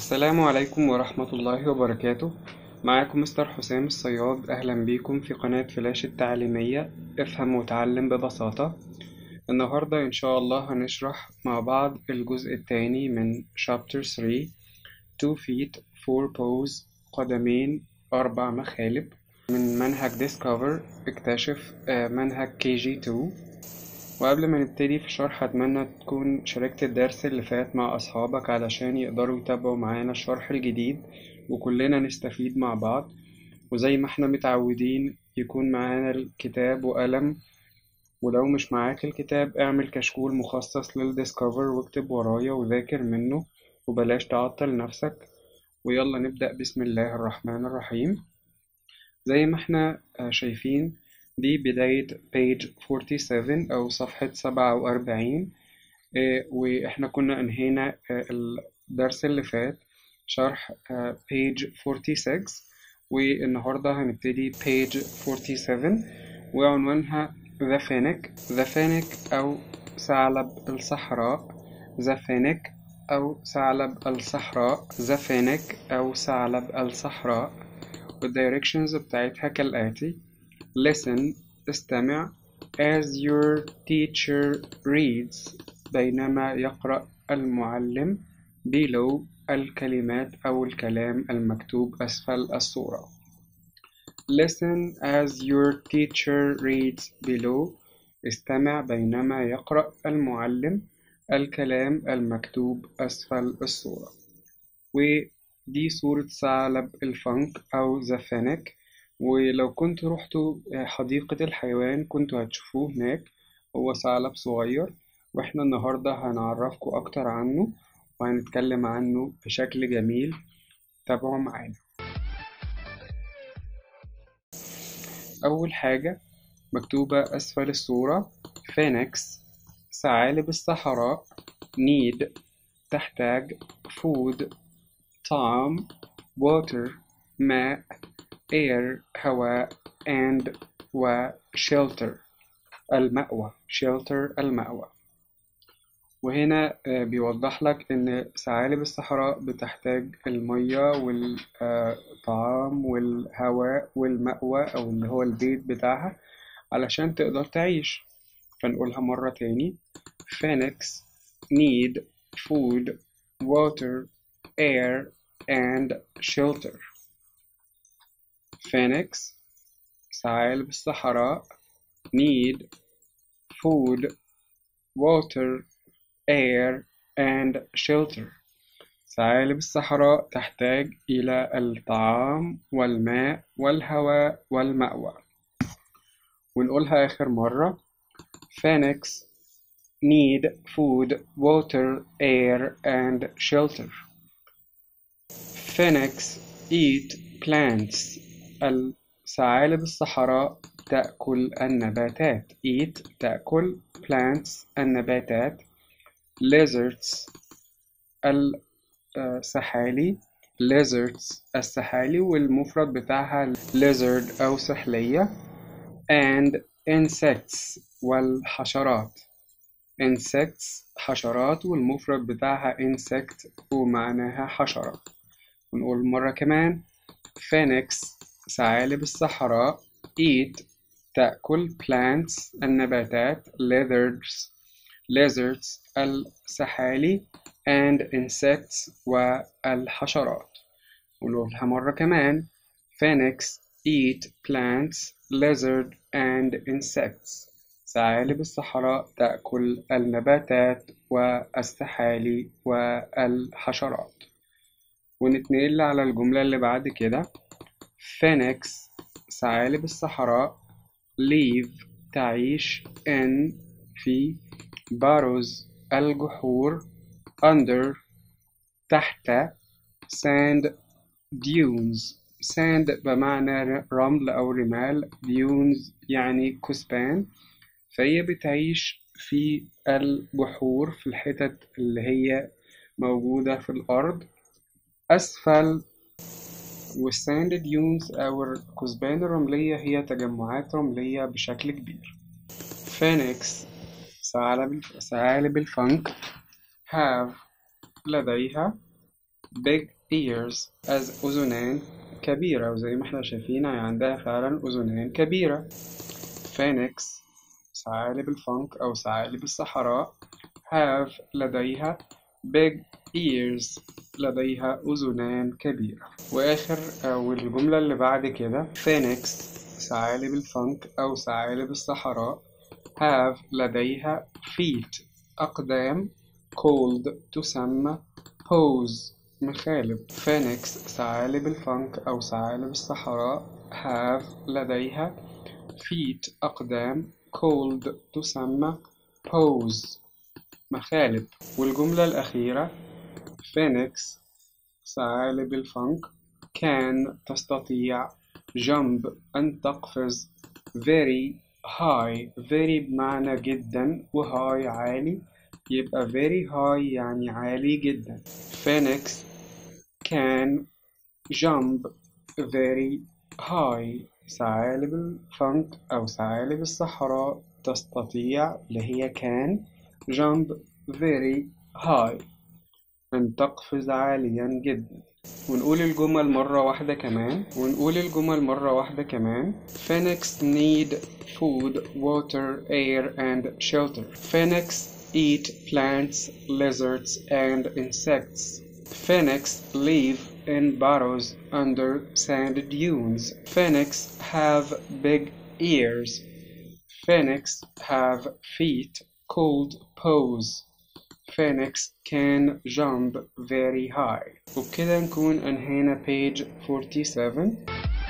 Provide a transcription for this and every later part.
السلام عليكم ورحمة الله وبركاته معاكم مستر حسام الصياد أهلا بيكم في قناة فلاش التعليمية افهم وتعلم ببساطة النهاردة إن شاء الله هنشرح مع بعض الجزء الثاني من Chapter 3 Two feet four paws قدمين أربع مخالب من منهج Discover اكتشف آه، منهج KG2 وقبل ما نبتدي في الشرح أتمنى تكون شاركت الدرس اللي فات مع أصحابك علشان يقدروا يتابعوا معانا الشرح الجديد وكلنا نستفيد مع بعض وزي ما احنا متعودين يكون معانا الكتاب وقلم ولو مش معاك الكتاب اعمل كشكول مخصص للديسكفر واكتب ورايا وذاكر منه وبلاش تعطل نفسك ويلا نبدأ بسم الله الرحمن الرحيم زي ما احنا آه، شايفين دي بداية page 47 أو صفحة 47 آه، وإحنا كنا أنهينا آه، الدرس اللي فات شرح آه، page 46 والنهاردة هنبتدي page 47 وعنوانها The Fennec The Fennec أو ثعلب الصحراء The Fennec أو ثعلب الصحراء The Fennec أو ثعلب الصحراء والdirections بتاعتها كالآتي Listen استمع as your teacher reads بينما يقرأ المعلم below الكلمات أو الكلام المكتوب أسفل الصورة Listen as your teacher reads below استمع بينما يقرأ المعلم الكلام المكتوب أسفل الصورة ودي صورة ثعلب الفنك أو ذا فينيك ولو كنت رحتوا حديقة الحيوان كنتوا هتشوفوه هناك هو ثعلب صغير واحنا النهاردة هنعرفكم أكتر عنه وهنتكلم عنه بشكل جميل تابعوا معانا أول حاجة مكتوبة أسفل الصورة فينيكس ثعالب الصحراء need تحتاج food طعام water ماء air هواء and و shelter المأوى shelter المأوى وهنا آه، بيوضح لك إن ثعالب الصحراء بتحتاج المية والطعام والهواء والمأوى أو اللي هو البيت بتاعها علشان تقدر تعيش فنقولها مرة تاني Phoenix need food water air and shelter Phoenix ثعالب الصحراء need food water air and shelter ثعالب الصحراء تحتاج إلى الطعام والماء والهواء والمأوى ونقولها آخر مرة Phoenix need food, water, air, and shelter. Phoenix eat plants. الثعالب الصحراء تأكل النباتات. Eat تأكل plants النباتات. Lizards السحالي. Lizards السحالي والمفرد بتاعها lizard أو سحلية. And insects والحشرات. insects حشرات والمفرد بتاعها insect ومعناها حشرة ونقول مرة كمان phoenix ثعالب الصحراء eat تأكل plants النباتات lizards lizards السحالي and insects والحشرات ونقولها مرة كمان phoenix eat plants lizard and insects ثعالب الصحراء تأكل النباتات والسحالي والحشرات ونتنقل على الجملة اللي بعد كده Phoenix ثعالب الصحراء live تعيش in في burrows الجحور under تحت sand dunes sand بمعنى رمل أو رمال dunes يعني كثبان فهي بتعيش في الجحور في الحتت اللي هي موجودة في الأرض أسفل والساند ديونز أو الكثبان الرملية هي تجمعات رملية بشكل كبير فينيكس ثعالب ثعالب الفنك have لديها big ears as أذنان كبيرة وزي ما احنا شايفين هي عندها فعلا أذنان كبيرة phoenix ثعالب الفنك أو ثعالب الصحراء have لديها big ears لديها أذنان كبيرة وآخر أو الجملة اللي بعد كده phoenix ثعالب الفنك أو ثعالب الصحراء have لديها feet أقدام called تسمى paws مخالب phoenix ثعالب الفنك أو ثعالب الصحراء have لديها feet أقدام called تسمى paws مخالب والجملة الأخيرة phoenix ثعالب الفنك كان تستطيع jump أن تقفز very high very بمعنى جدا و high عالي يبقى very high يعني عالي جدا phoenix can jump very high ثعالب الفنك أو ثعالب الصحراء تستطيع اللي هي can jump very high أن تقفز عاليا جدا ونقول الجمل مرة واحدة كمان ونقول الجمل مرة واحدة كمان Phoenix need food, water, air and shelter Phoenix eat plants, lizards and insects Phoenix live in burrows under sand dunes Phoenix have big ears Phoenix have feet called paws Phoenix can jump very high وبكده نكون أنهينا page 47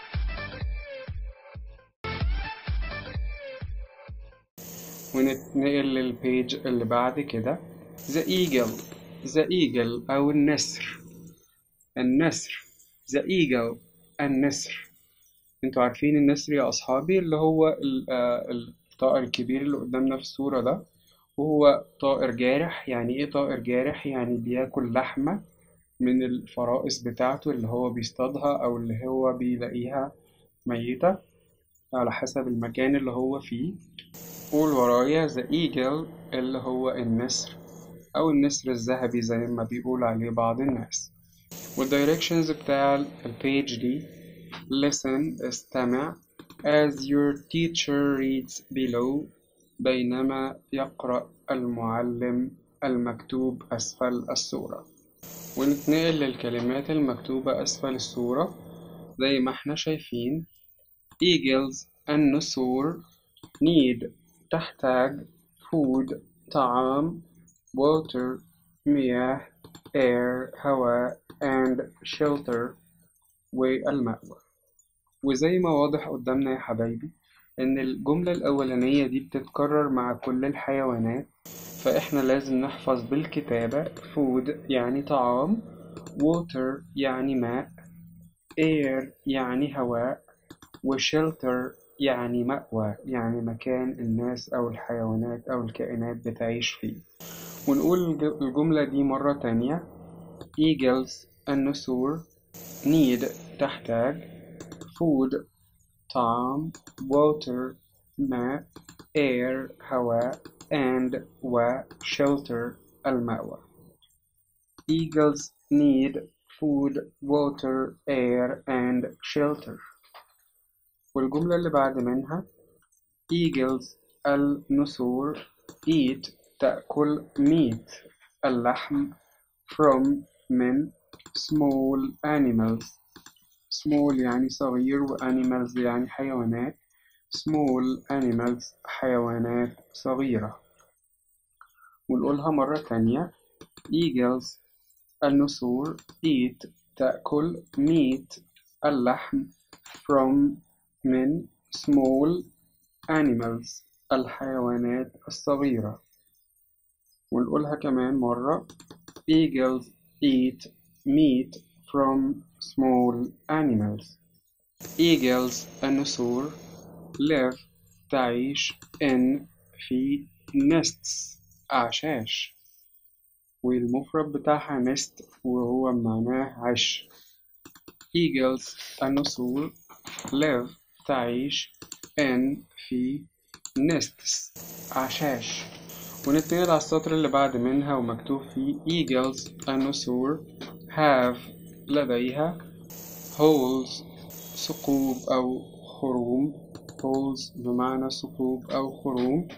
ونتنقل للبيج اللي بعد كده The Eagle The Eagle أو النسر النسر The Eagle النسر انتوا عارفين النسر يا أصحابي اللي هو ال- آه، الطائر الكبير اللي قدامنا في الصورة ده وهو طائر جارح يعني ايه طائر جارح يعني بياكل لحمة من الفرائس بتاعته اللي هو بيصطادها او اللي هو بيلاقيها ميتة على حسب المكان اللي هو فيه قول ورايا the eagle اللي هو النسر او النسر الذهبي زي ما بيقول عليه بعض الناس والدايركشنز بتاع البيج دي listen استمع as your teacher reads below بينما يقرأ المعلم المكتوب أسفل الصورة ونتنقل للكلمات المكتوبة أسفل الصورة زي ما احنا شايفين eagles النسور need تحتاج food طعام water مياه air هواء and shelter والمأوى وزي ما واضح قدامنا يا حبايبي إن الجملة الأولانية دي بتتكرر مع كل الحيوانات فإحنا لازم نحفظ بالكتابة food يعني طعام water يعني ماء air يعني هواء وshelter يعني مأوى يعني مكان الناس أو الحيوانات أو الكائنات بتعيش فيه ونقول الج- الجملة دي مرة تانية eagles النسور need تحتاج food طعام water ماء air هواء and و shelter المأوى Eagles need food, water, air and shelter والجملة اللي بعد منها Eagles النسور eat تأكل meat اللحم from من small animals small يعني صغير و animals يعني حيوانات small animals حيوانات صغيرة ونقولها مرة تانية eagles النسور eat تأكل meat اللحم from من small animals الحيوانات الصغيرة ونقولها كمان مرة eagles eat meat from small animals eagles النسور live تعيش in في nests أعشاش والمفرد بتاعها nest وهو معناه عش eagles النسور live تعيش in في nests أعشاش ونتنقل على السطر اللي بعد منها ومكتوب فيه eagles النسور have لديها holes ثقوب أو خروم holes بمعنى ثقوب أو خروم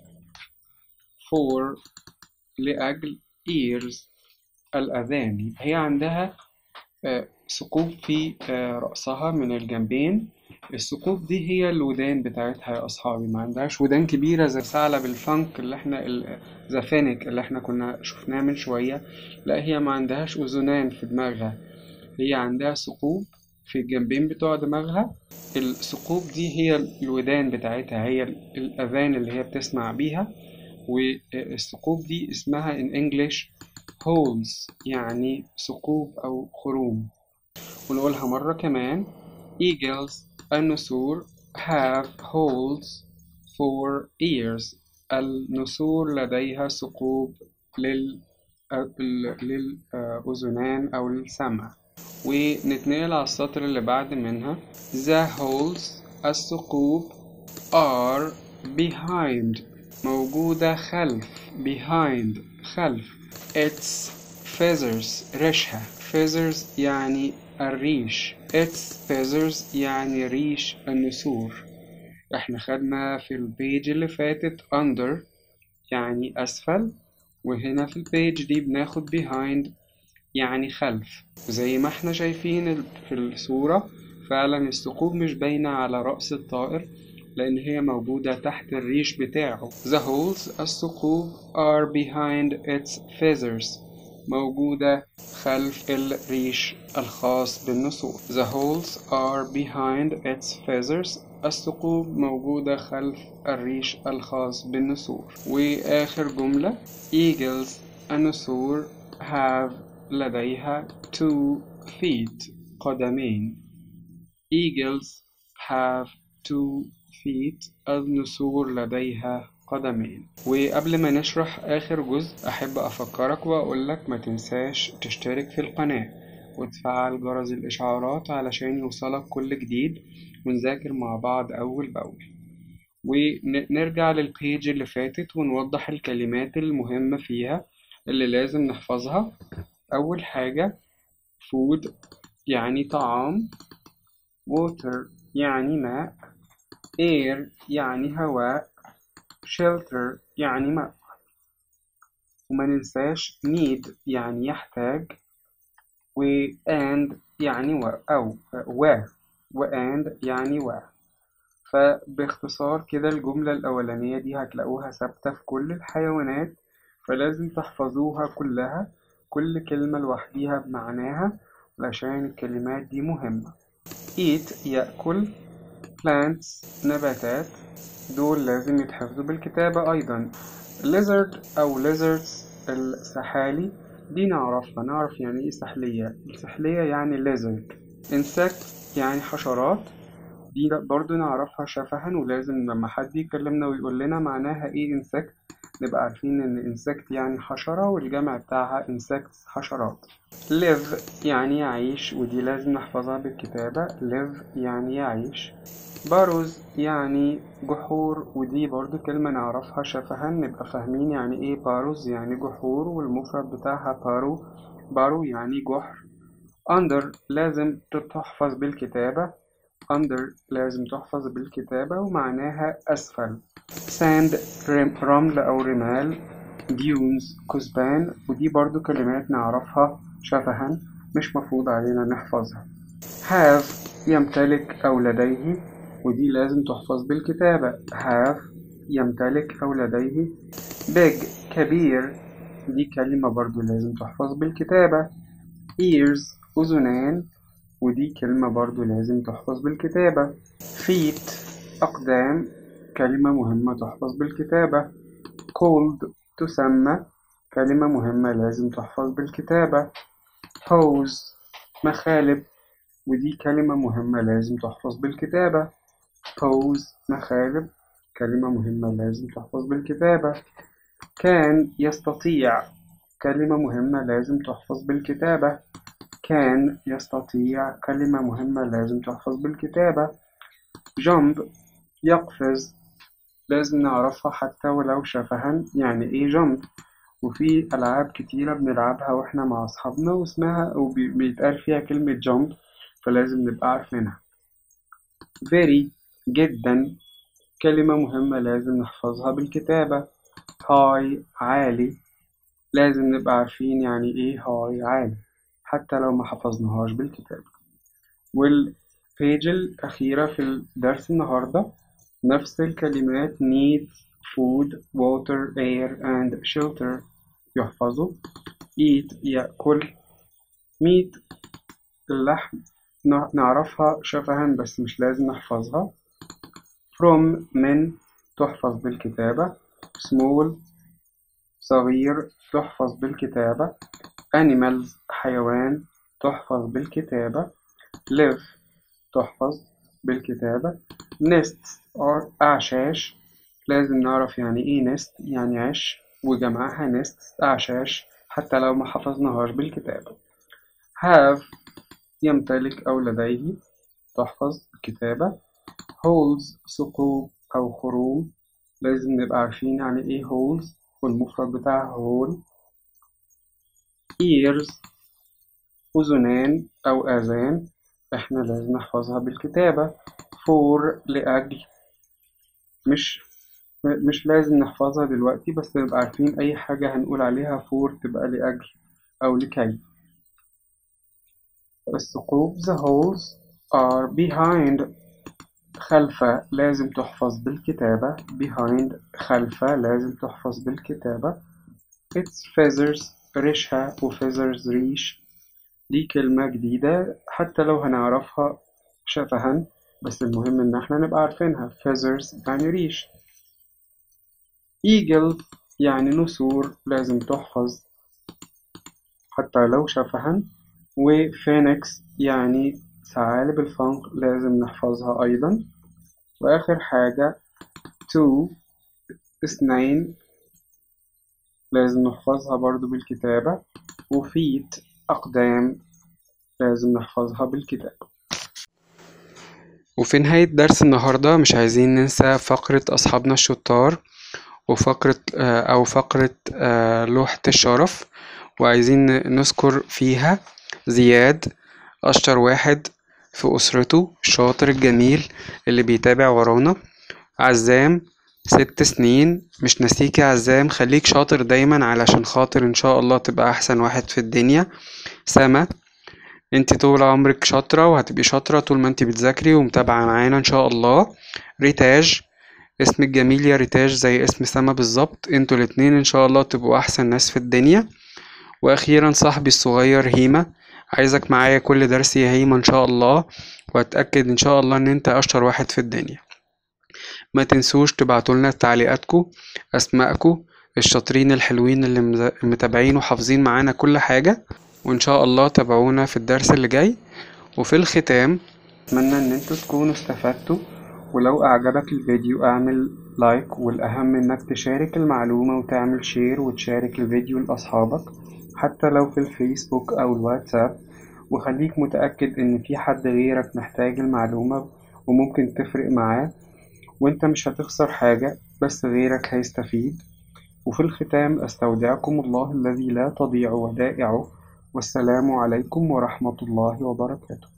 for لأجل ears الأذان هي عندها آه، ثقوب في آه، رأسها من الجنبين الثقوب دي هي الودان بتاعتها يا أصحابي ما عندهاش ودان كبيرة زي ثعلب الفانك اللي احنا ذا فينيك اللي احنا كنا شفناه من شوية لا هي ما عندهاش أذنان في دماغها هي عندها ثقوب في الجنبين بتوع دماغها الثقوب دي هي الودان بتاعتها هي الأذان اللي هي بتسمع بيها والثقوب دي اسمها in English holes يعني ثقوب أو خروم ونقولها مرة كمان eagles النسور have holes for ears النسور لديها ثقوب لل للأذنان أو للسمع ونتنقل على السطر اللي بعد منها the holes الثقوب are behind موجودة خلف behind خلف its feathers ريشها feathers يعني الريش its feathers يعني ريش النسور احنا خدنا في البيج اللي فاتت under يعني أسفل وهنا في البيج دي بناخد behind يعني خلف زي ما احنا شايفين في الصورة فعلا الثقوب مش باينة على رأس الطائر لأن هي موجودة تحت الريش بتاعه The holes الثقوب are behind its feathers موجودة خلف الريش الخاص بالنسور The holes are behind its feathers الثقوب موجودة خلف الريش الخاص بالنسور وآخر جملة Eagles النسور have لديها two feet قدمين Eagles have two feet النسور لديها قدمين وقبل ما نشرح آخر جزء أحب أفكرك وأقولك ما تنساش تشترك في القناة وتفعل جرس الإشعارات علشان يوصلك كل جديد ونذاكر مع بعض أول بأول ونرجع للبيج اللي فاتت ونوضح الكلمات المهمة فيها اللي لازم نحفظها أول حاجة food يعني طعام water يعني ماء air يعني هواء shelter يعني مأوى وما ننساش need يعني يحتاج و and يعني و أو و و and يعني و فباختصار كده الجملة الأولانية دي هتلاقوها ثابتة في كل الحيوانات فلازم تحفظوها كلها كل كلمة لوحديها بمعناها علشان الكلمات دي مهمة eat يأكل plants نباتات دول لازم يتحفظوا بالكتابة أيضا lizard أو lizards السحالي دي نعرفها نعرف يعني إيه سحلية السحلية يعني lizard insect يعني حشرات دي برضو نعرفها شفها ولازم لما حد يكلمنا ويقول لنا معناها إيه insect نبقى عارفين إن insect يعني حشرة والجمع بتاعها insects حشرات live يعني يعيش ودي لازم نحفظها بالكتابة live يعني يعيش باروز يعني جحور ودي برضو كلمة نعرفها شفها نبقى فاهمين يعني ايه باروز يعني جحور والمفرد بتاعها بارو بارو يعني جحر under لازم تحفظ بالكتابة under لازم تحفظ بالكتابة ومعناها أسفل sand رمل أو رمال dunes كثبان ودي برضو كلمات نعرفها شفها مش مفروض علينا نحفظها have يمتلك أو لديه ودي لازم تحفظ بالكتابة have يمتلك أو لديه big كبير دي كلمة برضو لازم تحفظ بالكتابة ears أذنان ودي كلمة برضو لازم تحفظ بالكتابة feet أقدام كلمة مهمة تحفظ بالكتابة cold تسمى كلمة مهمة لازم تحفظ بالكتابة hose مخالب ودي كلمة مهمة لازم تحفظ بالكتابة pose مخالب كلمة مهمة لازم تحفظ بالكتابة كان يستطيع كلمة مهمة لازم تحفظ بالكتابة كان يستطيع كلمة مهمة لازم تحفظ بالكتابة jump يقفز لازم نعرفها حتى ولو شفها يعني ايه jump وفي ألعاب كتيرة بنلعبها واحنا مع أصحابنا واسمها وبيتقال فيها كلمة جامب فلازم نبقى عارفينها very جدا كلمة مهمة لازم نحفظها بالكتابة هاي عالي لازم نبقى عارفين يعني ايه هاي عالي حتى لو ما حفظناهاش بالكتابة والبيج الأخيرة في الدرس النهاردة نفس الكلمات need food water air and shelter يحفظوا eat يأكل meat اللحم نعرفها شفها بس مش لازم نحفظها from من تحفظ بالكتابة small صغير تحفظ بالكتابة animals حيوان تحفظ بالكتابة live تحفظ بالكتابة nest or أعشاش لازم نعرف يعني إيه nest يعني عش وجمعها nest أعشاش حتى لو ما حفظناهاش بالكتابة have يمتلك أو لديه تحفظ بالكتابة holes ثقوب أو خروم لازم نبقى عارفين يعني إيه holes والمفرد بتاعها hole ears أذنان أو آذان إحنا لازم نحفظها بالكتابة for لأجل مش مش لازم نحفظها دلوقتي بس نبقى عارفين أي حاجة هنقول عليها for تبقى لأجل أو لكي الثقوب the holes are behind خلف لازم تحفظ بالكتابة behind خلف لازم تحفظ بالكتابة its feathers ريشها و feathers ريش دي كلمة جديدة حتى لو هنعرفها شفها بس المهم إن احنا نبقى عارفينها feathers يعني ريش eagle يعني نسور لازم تحفظ حتى لو شفها وفينيكس يعني ثعالب الفنق لازم نحفظها أيضا وآخر حاجة two اثنين لازم نحفظها برضو بالكتابة وفيت أقدام لازم نحفظها بالكتابة وفي نهاية درس النهاردة مش عايزين ننسى فقرة أصحابنا الشطار وفقرة أو فقرة لوحة الشرف وعايزين نذكر فيها زياد أشطر واحد في أسرته الشاطر الجميل اللي بيتابع ورانا عزام ست سنين مش ناسيك يا عزام خليك شاطر دايما علشان خاطر ان شاء الله تبقى احسن واحد في الدنيا سما انت طول عمرك شاطرة وهتبقي شاطرة طول ما انت بتذاكري ومتابعة معانا ان شاء الله ريتاج اسمك جميل يا ريتاج زي اسم سما بالظبط انتوا الاتنين ان شاء الله تبقوا احسن ناس في الدنيا واخيرا صاحبي الصغير هيما عايزك معايا كل درس يا هيما ان شاء الله واتاكد ان شاء الله ان انت اشطر واحد في الدنيا ما تنسوش تبعتولنا تعليقاتكم اسماءكم الشاطرين الحلوين اللي متابعين وحافظين معانا كل حاجه وان شاء الله تابعونا في الدرس اللي جاي وفي الختام اتمنى ان انتوا تكونوا استفدتوا ولو اعجبك الفيديو اعمل لايك والاهم انك تشارك المعلومه وتعمل شير وتشارك الفيديو لاصحابك حتى لو في الفيسبوك او الواتساب وخليك متاكد ان في حد غيرك محتاج المعلومه وممكن تفرق معاه وانت مش هتخسر حاجة بس غيرك هيستفيد وفي الختام استودعكم الله الذي لا تضيع ودائعه والسلام عليكم ورحمة الله وبركاته